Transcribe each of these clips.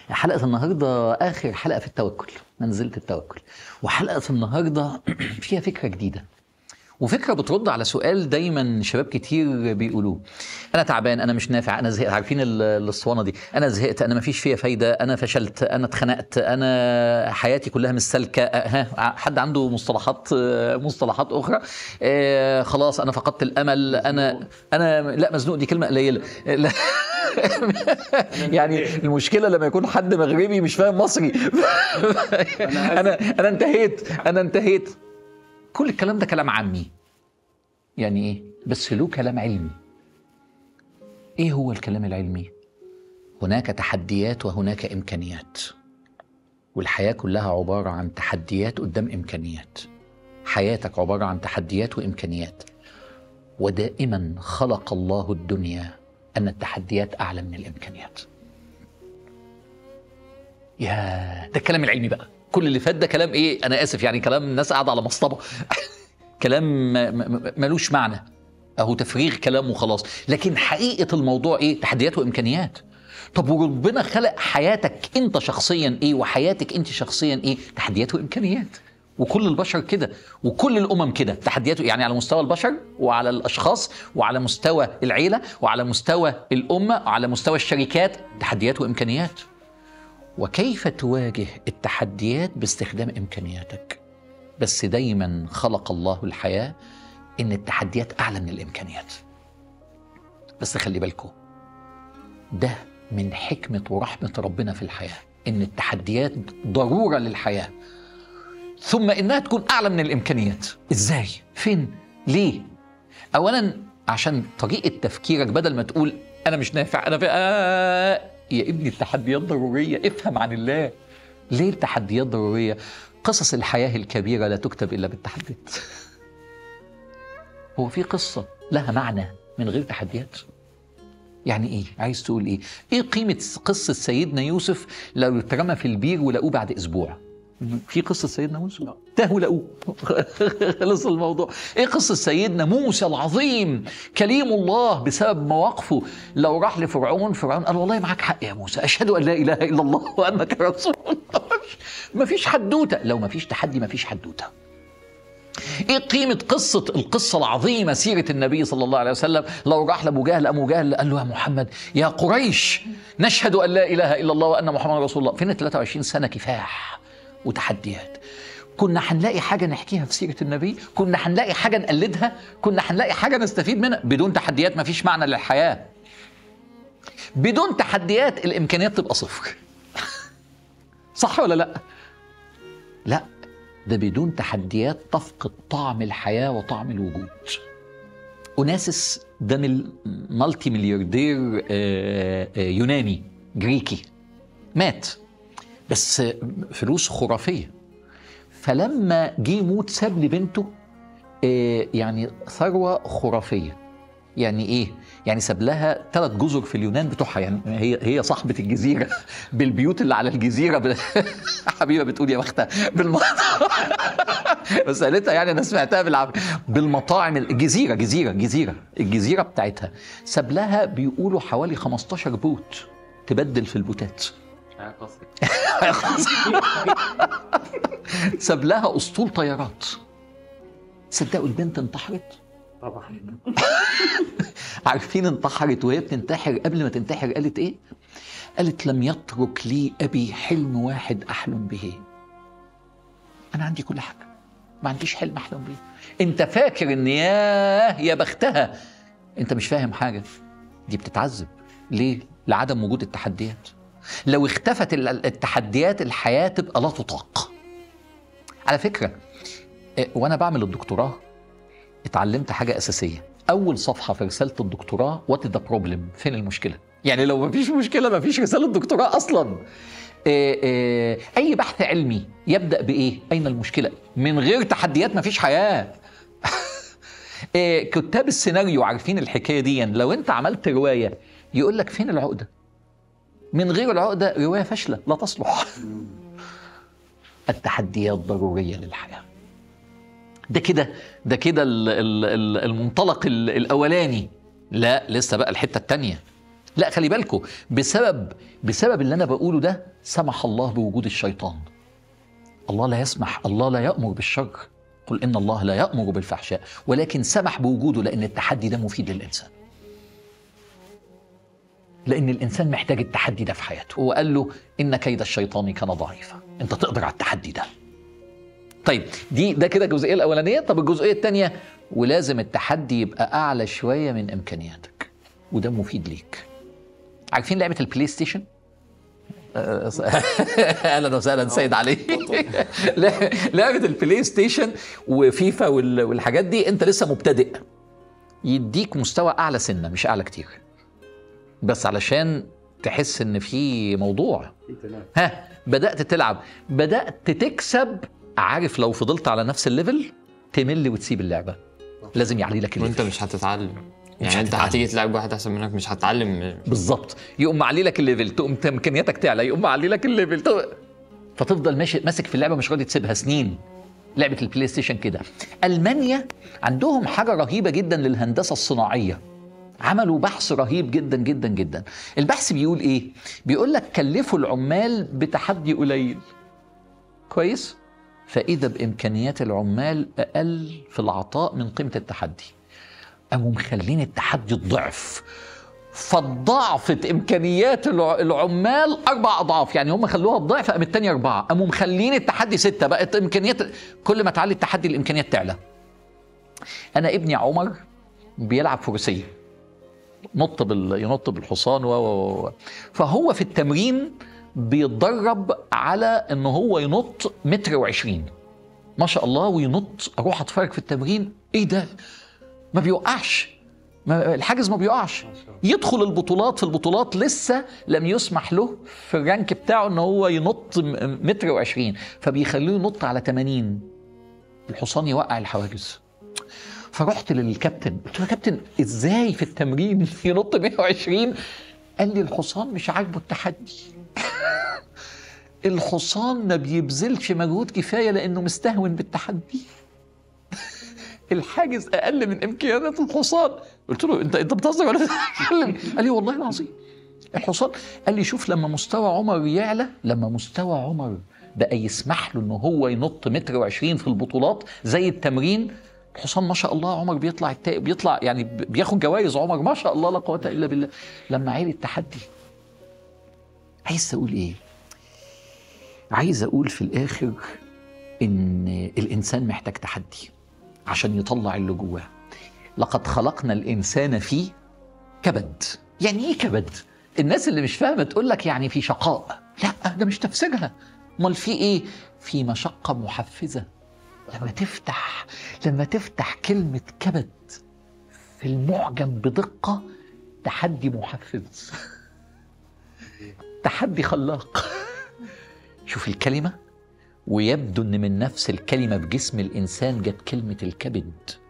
حلقة النهاردة آخر حلقة في التوكل منزلة التوكل وحلقة النهاردة فيها فكرة جديدة وفكرة بترد على سؤال دايما شباب كتير بيقولوه أنا تعبان أنا مش نافع أنا زهقت عارفين ال- الأسطوانة دي أنا زهقت أنا مفيش فيها فايدة أنا فشلت أنا اتخنقت أنا حياتي كلها مش سالكة أه، ها حد عنده مصطلحات مصطلحات أخرى آه، خلاص أنا فقدت الأمل أنا أنا لا مزنوق دي كلمة قليلة لا يعني المشكله لما يكون حد مغربي مش فاهم مصري انا انا انتهيت انا انتهيت كل الكلام ده كلام عامي يعني ايه بس له كلام علمي ايه هو الكلام العلمي هناك تحديات وهناك امكانيات والحياه كلها عباره عن تحديات قدام امكانيات حياتك عباره عن تحديات وامكانيات ودائما خلق الله الدنيا ان التحديات اعلى من الامكانيات يا ده الكلام العلمي بقى كل اللي فات ده كلام ايه انا اسف يعني كلام الناس قاعده على مصطبه كلام ما- ما- ملوش معنى اهو تفريغ كلام وخلاص لكن حقيقه الموضوع ايه تحديات وامكانيات طب وربنا خلق حياتك انت شخصيا ايه وحياتك انت شخصيا ايه تحديات وامكانيات وكل البشر كده وكل الامم كده تحديات يعني على مستوى البشر وعلى الاشخاص وعلى مستوى العيله وعلى مستوى الامه وعلى مستوى الشركات تحديات وامكانيات وكيف تواجه التحديات باستخدام امكانياتك بس دايما خلق الله الحياه ان التحديات اعلى من الامكانيات بس خلي بالكم ده من حكمه ورحمه ربنا في الحياه ان التحديات ضروره للحياه ثم انها تكون اعلى من الامكانيات ازاي فين ليه اولا عشان طريقه تفكيرك بدل ما تقول انا مش نافع انا في آه يا ابني التحديات ضروريه افهم عن الله ليه التحديات ضروريه قصص الحياه الكبيره لا تكتب الا بالتحديات هو في قصه لها معنى من غير تحديات يعني ايه عايز تقول ايه ايه قيمه قصه سيدنا يوسف لو اترمى في البير ولقوه بعد اسبوع في قصه سيدنا موسى تاهوا لقوه خلص الموضوع ايه قصه سيدنا موسى العظيم كليم الله بسبب مواقفه لو راح لفرعون فرعون قال والله معاك حق يا موسى اشهد ان لا اله الا الله وانك رسول الله مفيش حدوته لو مفيش تحدي مفيش حدوته ايه قيمة قصة القصة العظيمة سيرة النبي صلى الله عليه وسلم لو راح لأبو جهل أبو جهل قال له يا محمد يا قريش نشهد أن لا إله إلا الله وأن محمد رسول الله فين ال 23 سنة كفاح وتحديات كنا هنلاقي حاجة نحكيها في سيرة النبي كنا هنلاقي حاجة نقلدها كنا هنلاقي حاجة نستفيد منها بدون تحديات مفيش معنى للحياة بدون تحديات الإمكانيات تبقى صفر صح ولا لا لا ده بدون تحديات تفقد طعم الحياة وطعم الوجود أوناسيس ده مل- مالتي ملياردير آه، آه، يوناني جريكي مات بس فلوس خرافية فلما جه يموت ساب لبنته آه، يعني ثروة خرافية يعني ايه؟ يعني ساب لها ثلاث جزر في اليونان بتوعها يعني هي هي صاحبة الجزيرة بالبيوت اللي على الجزيرة ب... حبيبة بتقول يا بختها بالمطاعم بس قالتها يعني انا سمعتها بالعافية بالمطاعم الجزيرة جزيرة جزيرة الجزيرة بتاعتها ساب لها بيقولوا حوالي 15 بوت تبدل في البوتات ساب لها اسطول طيارات صدقوا البنت انتحرت طبعا عارفين انتحرت وهي بتنتحر قبل ما تنتحر قالت ايه؟ قالت لم يترك لي ابي حلم واحد احلم به. انا عندي كل حاجه ما عنديش حلم احلم بيه. انت فاكر ان ياه يا بختها انت مش فاهم حاجه دي بتتعذب ليه؟ لعدم وجود التحديات. لو اختفت ال- التحديات الحياه تبقى لا تطاق. على فكره اه، وانا بعمل الدكتوراه اتعلمت حاجه اساسيه اول صفحه في رساله الدكتوراه وات ذا بروبلم فين المشكله يعني لو مفيش مشكله مفيش رساله دكتوراه اصلا إيه إيه اي بحث علمي يبدا بايه اين المشكله من غير تحديات مفيش حياه إيه كتاب السيناريو عارفين الحكايه دي لو انت عملت روايه يقول لك فين العقده من غير العقده روايه فاشله لا تصلح التحديات ضروريه للحياه ده كده ده كده ال- ال- ال- المنطلق ال- الاولاني لا لسه بقى الحته الثانيه لا خلي بالكم بسبب بسبب اللي انا بقوله ده سمح الله بوجود الشيطان الله لا يسمح الله لا يأمر بالشر قل إن الله لا يأمر بالفحشاء ولكن سمح بوجوده لأن التحدي ده مفيد للإنسان لأن الإنسان محتاج التحدي ده في حياته وقال له إن كيد الشيطان كان ضعيفا أنت تقدر على التحدي ده طيب دي ده كده الجزئية الأولانية طب الجزئية الثانية ولازم التحدي يبقى أعلى شوية من إمكانياتك وده مفيد ليك عارفين لعبة البلاي ستيشن؟ اهلا وسهلا سيد علي لعبه البلاي ستيشن وفيفا والحاجات دي انت لسه مبتدئ يديك مستوى اعلى سنه مش اعلى كتير بس علشان تحس ان في موضوع ها بدات تلعب بدات تكسب عارف لو فضلت على نفس الليفل تمل وتسيب اللعبه لازم يعلي لك الليفل وانت مش هتتعلم يعني انت هتيجي تلعب واحد احسن منك مش هتتعلم بالظبط يقوم معلي لك الليفل تقوم امكانياتك تعلى يقوم معلي لك الليفل تقوم... فتفضل ماشي ماسك في اللعبه مش راضي تسيبها سنين لعبه البلاي ستيشن كده المانيا عندهم حاجه رهيبه جدا للهندسه الصناعيه عملوا بحث رهيب جدا جدا جدا البحث بيقول ايه بيقول لك كلفوا العمال بتحدي قليل كويس فاذا بامكانيات العمال اقل في العطاء من قيمه التحدي قاموا مخلين التحدي الضعف فضعفت امكانيات العمال اربع اضعاف يعني هم خلوها الضعف قام الثانيه اربعه قاموا مخلين التحدي سته بقت امكانيات كل ما تعلي التحدي الامكانيات تعلى انا ابني عمر بيلعب فروسيه نط بال... ينط بالحصان و... و... فهو في التمرين بيتدرب على ان هو ينط متر وعشرين ما شاء الله وينط اروح اتفرج في التمرين ايه ده ما بيوقعش ما الحاجز ما بيقعش يدخل البطولات في البطولات لسه لم يسمح له في الرانك بتاعه ان هو ينط متر وعشرين فبيخلوه ينط على 80 الحصان يوقع الحواجز فرحت للكابتن قلت له يا كابتن ازاي في التمرين ينط 120 قال لي الحصان مش عاجبه التحدي الحصان ما بيبذلش مجهود كفايه لانه مستهون بالتحدي الحاجز اقل من امكانيات الحصان قلت له انت انت بتهزر ولا بتتكلم قال لي والله العظيم الحصان قال لي شوف لما مستوى عمر يعلى لما مستوى عمر بقى يسمح له ان هو ينط متر وعشرين في البطولات زي التمرين الحصان ما شاء الله عمر بيطلع التا... بيطلع يعني بياخد جوائز عمر ما شاء الله لا قوه الا بالله لما عيل التحدي عايز اقول ايه عايز اقول في الاخر ان الانسان محتاج تحدي عشان يطلع اللي جواه لقد خلقنا الانسان في كبد يعني ايه كبد الناس اللي مش فاهمه تقول لك يعني في شقاء لا ده مش تفسيرها امال في ايه في مشقه محفزه لما تفتح لما تفتح كلمه كبد في المعجم بدقه تحدي محفز تحدي خلاق شوف الكلمه ويبدو ان من نفس الكلمه في جسم الانسان جت كلمه الكبد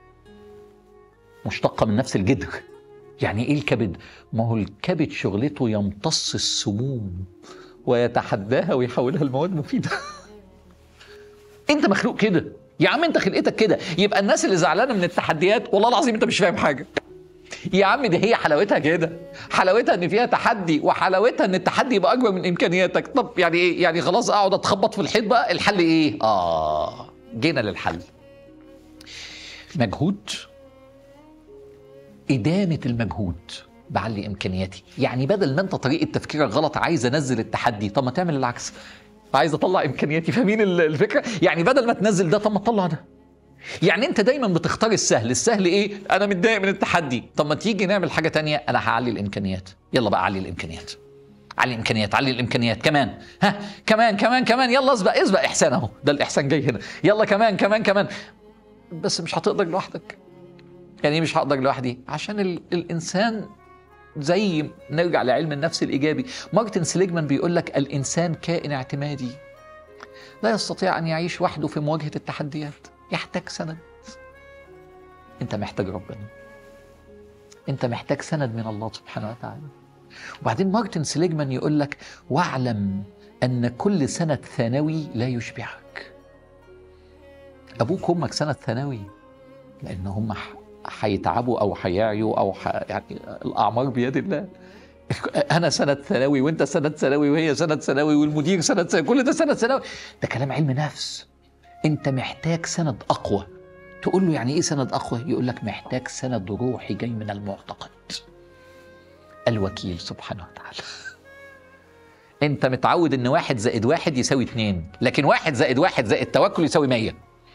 مشتقه من نفس الجدر يعني ايه الكبد ما هو الكبد شغلته يمتص السموم ويتحداها ويحولها لمواد مفيده انت مخلوق كده يا عم انت خلقتك كده يبقى الناس اللي زعلانه من التحديات والله العظيم انت مش فاهم حاجه يا عم دي هي حلاوتها كده حلاوتها ان فيها تحدي وحلاوتها ان التحدي يبقى اكبر من امكانياتك طب يعني ايه يعني خلاص اقعد اتخبط في الحيط بقى الحل ايه اه جينا للحل مجهود إدامة المجهود بعلي إمكانياتي يعني بدل ما أنت طريقة تفكيرك غلط عايز أنزل التحدي طب ما تعمل العكس عايز أطلع إمكانياتي فاهمين الفكرة يعني بدل ما تنزل ده طب ما تطلع ده يعني انت دايما بتختار السهل السهل ايه انا متضايق من التحدي طب ما تيجي نعمل حاجه تانية انا هعلي الامكانيات يلا بقى علي الامكانيات علي الامكانيات علي الامكانيات كمان ها كمان كمان كمان يلا اسبق اسبق احسان اهو ده الاحسان جاي هنا يلا كمان كمان كمان بس مش هتقدر لوحدك يعني مش هقدر لوحدي عشان ال... الانسان زي نرجع لعلم النفس الايجابي مارتن سليجمان بيقول لك الانسان كائن اعتمادي لا يستطيع ان يعيش وحده في مواجهه التحديات يحتاج سند انت محتاج ربنا انت محتاج سند من الله سبحانه وتعالى وبعدين مارتن سليجمان يقول لك واعلم ان كل سنه ثانوي لا يشبعك ابوك وامك سنه ثانوي لان هم هيتعبوا او هيعيوا او ح... يعني الاعمار بيد الله انا سنه ثانوي وانت سنه ثانوي وهي سنه ثانوي والمدير سنه ثانوي كل ده سنه ثانوي ده كلام علم نفس انت محتاج سند اقوى تقول له يعني ايه سند اقوى يقول لك محتاج سند روحي جاي من المعتقد الوكيل سبحانه وتعالى انت متعود ان واحد زائد واحد يساوي اتنين لكن واحد زائد واحد زائد توكل يساوي مية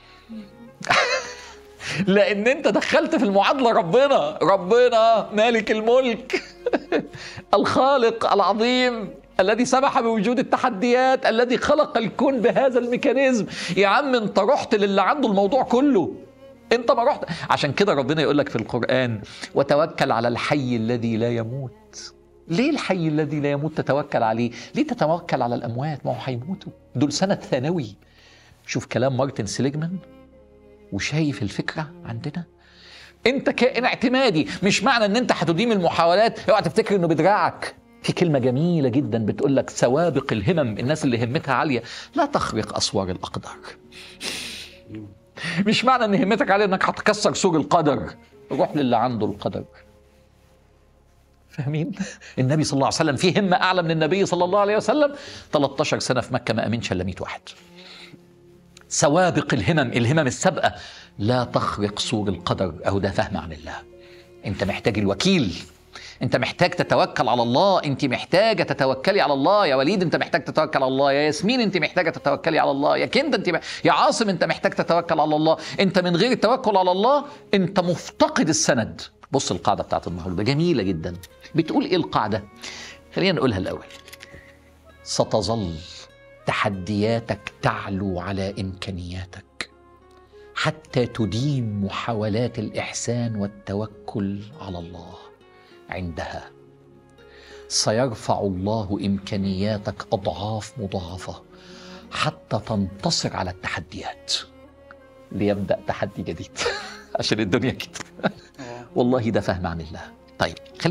لان انت دخلت في المعادله ربنا ربنا مالك الملك الخالق العظيم الذي سمح بوجود التحديات الذي خلق الكون بهذا الميكانيزم يا عم انت رحت للي عنده الموضوع كله انت ما رحت عشان كده ربنا يقول لك في القران وتوكل على الحي الذي لا يموت ليه الحي الذي لا يموت تتوكل عليه ليه تتوكل على الاموات ما هو هيموتوا دول سنه ثانوي شوف كلام مارتن سيليجمان وشايف الفكره عندنا انت كائن اعتمادي مش معنى ان انت هتديم المحاولات اوعى تفتكر انه بدراعك في كلمة جميلة جدا بتقول لك سوابق الهمم الناس اللي همتها عالية لا تخرق أسوار الأقدار مش معنى ان همتك عالية انك هتكسر سور القدر روح للي عنده القدر فاهمين؟ النبي صلى الله عليه وسلم في همة أعلى من النبي صلى الله عليه وسلم 13 سنة في مكة ما أمنش إلا 100 واحد سوابق الهمم الهمم السابقة لا تخرق سور القدر أهو ده فهم عن الله أنت محتاج الوكيل انت محتاج تتوكل على الله انت محتاجه تتوكلي على الله يا وليد انت محتاج تتوكل على الله يا ياسمين انت محتاجه تتوكلي على الله يا كندا انت يا عاصم انت محتاج تتوكل على الله انت من غير التوكل على الله انت مفتقد السند بص القاعده بتاعت النهارده جميله جدا بتقول ايه القاعده خلينا نقولها الاول ستظل تحدياتك تعلو على امكانياتك حتى تديم محاولات الاحسان والتوكل على الله عندها سيرفع الله امكانياتك اضعاف مضاعفه حتى تنتصر على التحديات ليبدا تحدي جديد عشان الدنيا كده والله ده فهم عن الله طيب